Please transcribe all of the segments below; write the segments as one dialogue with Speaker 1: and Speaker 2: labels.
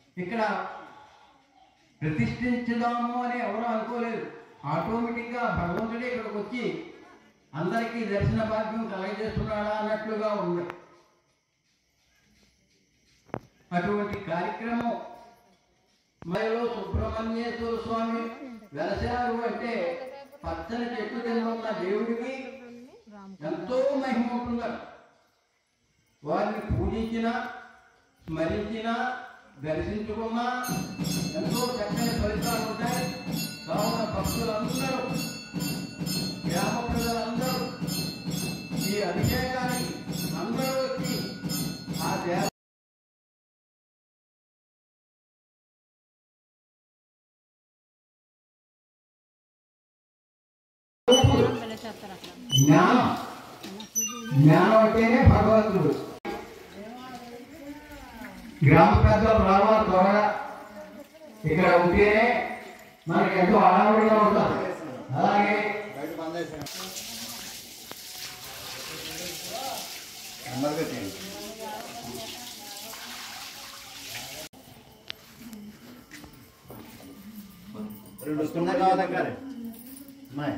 Speaker 1: ఇక్కడ ప్రతిష్ఠించుదాము అని ఎవరు అనుకోలేదు ఆటోమేటిక్గా భగవంతుడే ఇక్కడికి వచ్చి అందరికీ దర్శన భాగ్యం కలగజేస్తున్నాడా అన్నట్లుగా ఉంది అటువంటి కార్యక్రమం మధ్యలో సుబ్రహ్మణ్యేశ్వర స్వామి వెలసారు అంటే పచ్చని చెట్టు కింద ఉన్న దేవుడికి ఎంతో మహిమ ఉంటుందట వారిని పూజించిన స్మరించిన దర్శించుకున్నా ఎంతో చక్కని ఫలితాలు ఉంటాయి కావున భక్తులందరూ గ్రామ ప్రజలందరూ ఈ అభిషేకానికి అందరూ వచ్చి ఆ దేవ జ్ఞానం జ్ఞానం అంటేనే భగవంతుడు గ్రామ పెద్దలు రావాలి త్వరగా ఇక్కడ ఉంటేనే మనకి ఎంతో హడావుడిగా ఉంటారు అలాగే
Speaker 2: రెండు వస్తున్నా కావాలి దగ్గర అమ్మాయి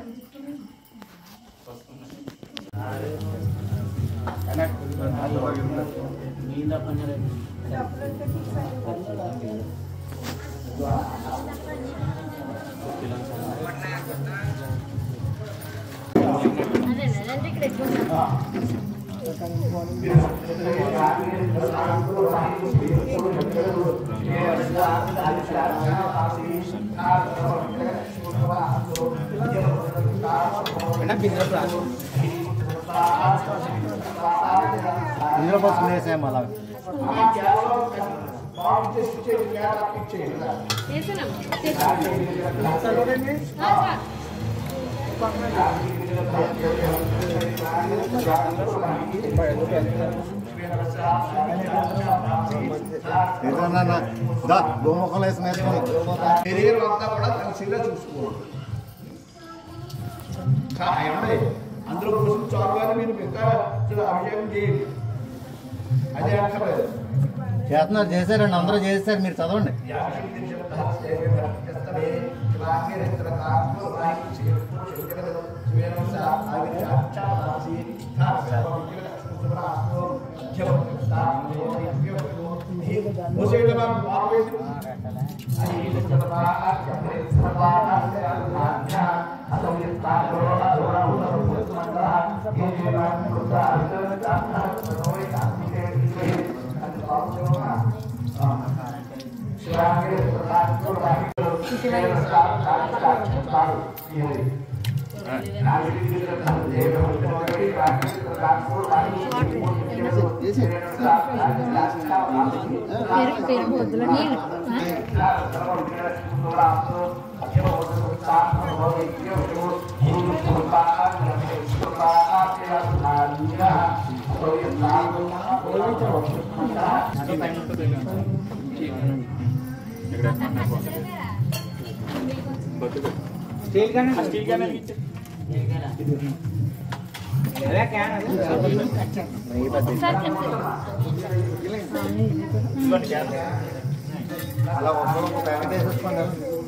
Speaker 2: ఇందులో పోసి వేసాము అలా ఏదన్నా దా గోముఖం వేసి వేసుకొని
Speaker 3: శరీరం అంతా కూడా కలిసిగా చూసుకోవాలి కా- ఏమండి అందులో పోసిన చాలు కానీ మీరు ఇంకా చాలా అభిషేకం చేయండి అదే అక్కర్లేదు
Speaker 2: చేస్తున్నారు చేశారండి అందరూ చేశారు మీరు చదవండి
Speaker 4: పెరుగు పెరుగు వద్దులో నీళ్ళు
Speaker 2: అలా ఒక్కొక్క ప్యాకెట్ వేసేసుకోండి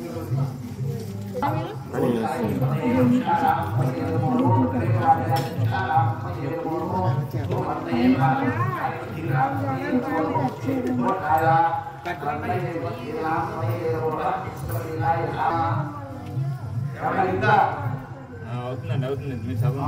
Speaker 5: అవుతుందండి అవుతుంది మీరు చదవండి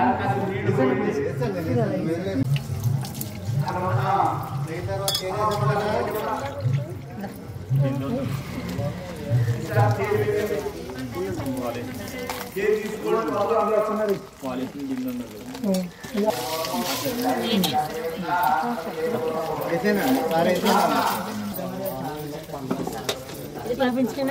Speaker 5: పాలిథిన్ బిల్ ఉన్నది
Speaker 2: వేసేనండి సార్ వేసేనండి
Speaker 4: ఇది పంపించనా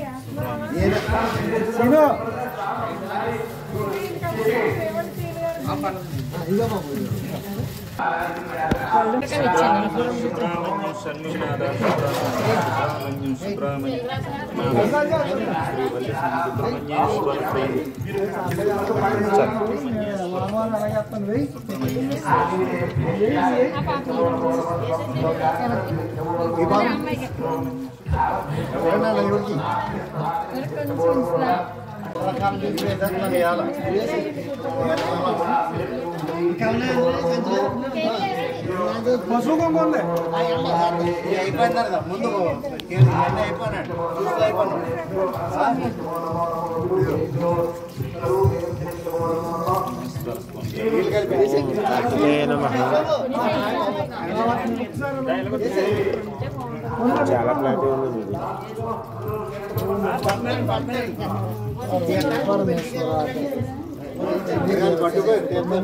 Speaker 2: సీను
Speaker 5: సుబ్రహ్మణ్యం షణ్ముఖనాథ సుబ్రహ్మణ్యం సుబ్రహ్మణ్యం సుబ్రహ్మణ్యేశ్వర
Speaker 4: అమ్మాయికి
Speaker 2: ఎవరైనా ఎవరికి రకాలు తీసుకునే దాంట్లో వేయాలి. ఇది అయిపోయినారు కదా ముందు ఇవన్నీ అయిపోయినాడు చూసి అయిపోయినాడు వీళ్ళు కలిపి పట్టుకోయి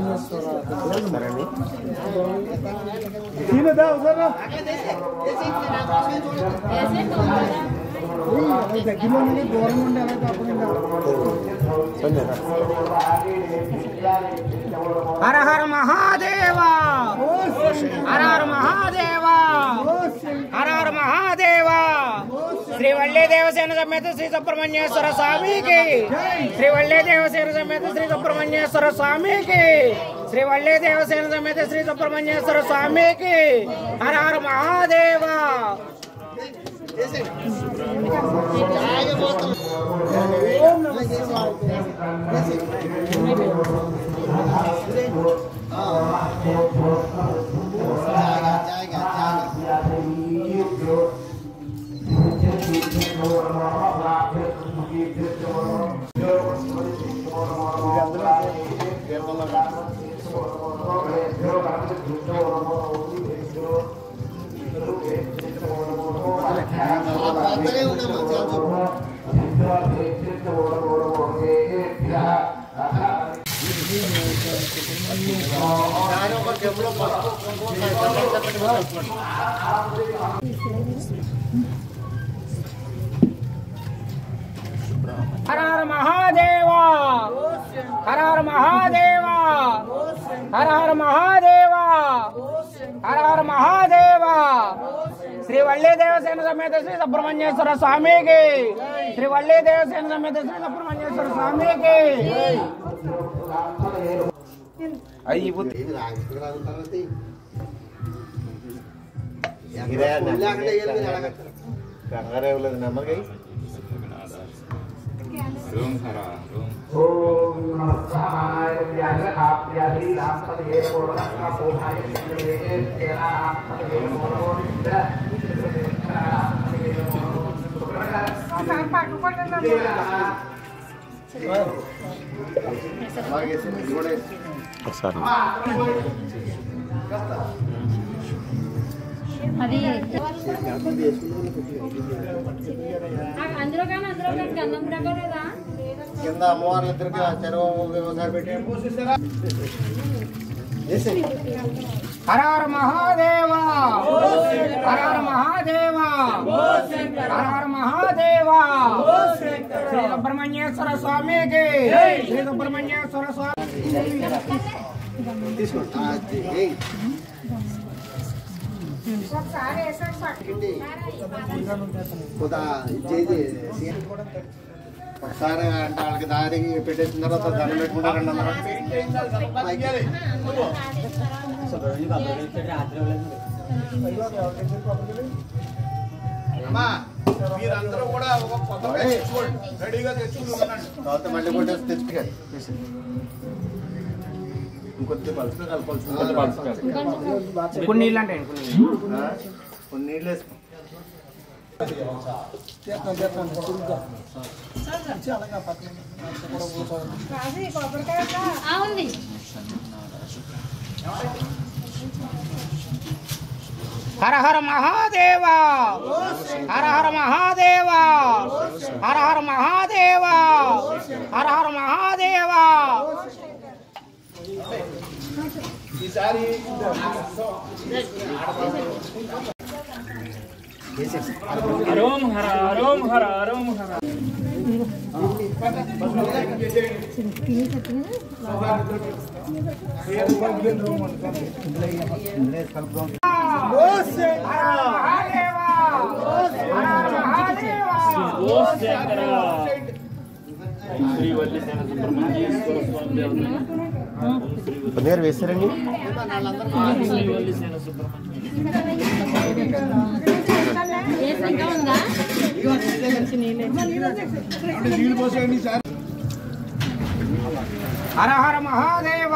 Speaker 6: హర హర మహాదేవా హర హర మహాదేవా హర హర మహాదేవా శ్రీ వల్లి దేవసేన సమేత శ్రీ సుబ్రహ్మణ్యేశ్వర స్వామికి శ్రీ వల్లి దేవసేన సమేత శ్రీ సుబ్రహ్మణ్యేశ్వర స్వామికి శ్రీ వల్లి దేవసేన సమేత శ్రీ సుబ్రహ్మణ్యేశ్వర స్వామికి హర హర మహాదేవా హర హర మహాదేవా హర హర మహాదేవా హర హర మహాదేవా హర హర మహాదేవా శ్రీ వల్లి దేవసేన సమేత శ్రీ సుబ్రహ్మణ్యేశ్వర స్వామికి శ్రీ వల్లి దేవసేన సమేత శ్రీ సుబ్రహ్మణ్యేశ్వర స్వామికి
Speaker 2: కంగారే లేదు నెమ్మదిగా
Speaker 5: ఓం హర ఓం
Speaker 2: లాగేసి ఇది కూడా వేసి.
Speaker 4: అది అందులో కానీ అందులో కానీ గంధం ప్రకారేదా
Speaker 2: కింద అమ్మవార్ల ఇద్దరికి ఆ చెరువు వ్యవసాయ పెట్టి
Speaker 6: హర హర మహాదేవా హర హర మహాదేవా హర హర మహాదేవా శ్రీ సుబ్రహ్మణ్యేశ్వర స్వామికి శ్రీ సుబ్రహ్మణ్యేశ్వర స్వామి
Speaker 2: ఒకసారి అంటే వాళ్ళకి దారి పెట్టేసిన తర్వాత దండం పెట్టుకుంటారండి అందరూ
Speaker 3: అమ్మా మీరందరూ కూడా ఒక కొత్త తెచ్చుకోండి రెడీగా తెచ్చుకుని ఉండండి
Speaker 2: తర్వాత మళ్ళీ కొట్టేసి తెచ్చుకోండి ఇంకొద్ది పలుసు కలపాల్సి
Speaker 6: కొన్ని నీళ్ళు అంటే
Speaker 2: కొన్ని నీళ్ళు వేసుకో
Speaker 4: ఆ, ఉంది
Speaker 6: హర హర మహాదేవా హర హర మహాదేవా హర హర మహాదేవా హర హర మహాదేవా
Speaker 3: ఈసారి
Speaker 5: హరోం హర హరోం హర హరోం హర ఓ శంకర శ్రీ వల్లి సేన సుబ్రహ్మణ్యేశ్వర స్వామి దేవత
Speaker 2: నేరు వేస్తారండి
Speaker 5: శ్రీ వల్లి సేన సుబ్రహ్మణ్య
Speaker 4: ఇంకా ఉందా
Speaker 3: నీళ్ళు పోసేయండి సార్
Speaker 6: హర హర మహాదేవ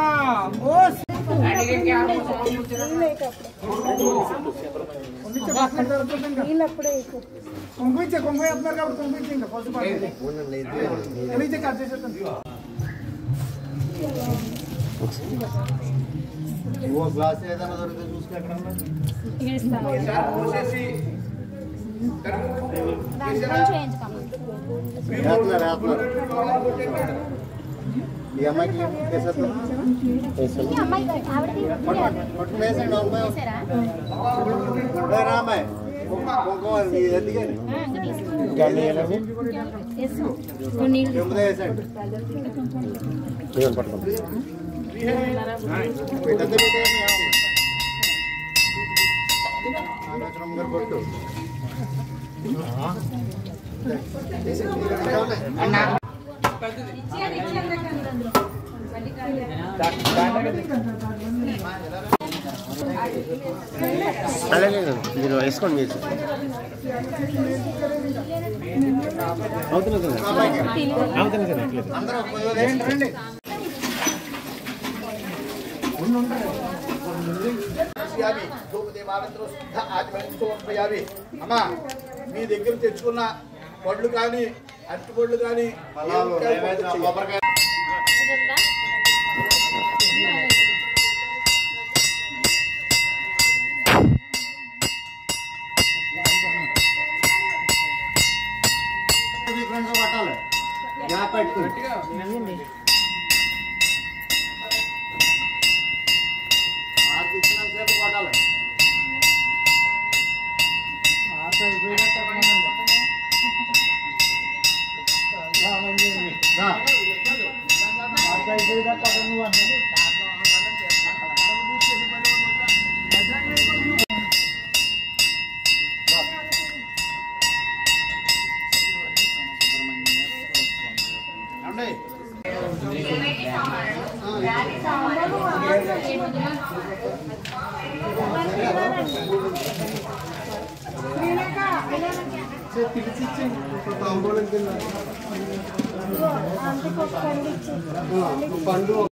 Speaker 7: కుంకుమించే కుంకుమ వేస్తున్నారు కాబట్టి కుంకుమించే ఇంకా పసుపు తెలియచే కట్ చేసేస్తాను
Speaker 2: ఓ గ్లాస్ ఏదైనా దొరికితే చూసుకు ఎక్కడన్నా
Speaker 3: సార్ పోసేసి
Speaker 4: చేయించుకోమా
Speaker 2: వేస్తున్నారు వేస్తున్నారు ఈ అమ్మాయికి వేసేస్తాం వేసేస్తాం
Speaker 4: అమ్మాయి ఆవిడది
Speaker 2: పట్టుకుని వేసేయండి అమ్మాయి ఏ రామాయ్ కుంకుమ ఇది ఎందుకని గల్లి వేయాలని
Speaker 4: నీళ్ళు
Speaker 2: చెంపుదే వేసేయండి పట్టుకోండి పెట్టద్దు పెట్టేయండి ఆలోచన గారు కొట్టు అలాగే మీరు వేసుకోండి మీరు అవుతుంది అవుతుంది అందరూ రండి
Speaker 3: సమర్పయామి ధూపదీపానంతరం శుద్ధ ఆచమనం సమర్పయామి అమ్మా మీ దగ్గర తెచ్చుకున్న పళ్ళు కానీ అరటి పళ్ళు కానీ
Speaker 2: ఫలాలు నైవేద్యం కొబ్బరికాయ ఫ్రెండ్స్ పట్టాలి గ్యాప్ పెట్టుకుని ఆరు ఇచ్చినంతసేపు కొట్టాలి రా.
Speaker 3: ఏమండి?
Speaker 7: పండు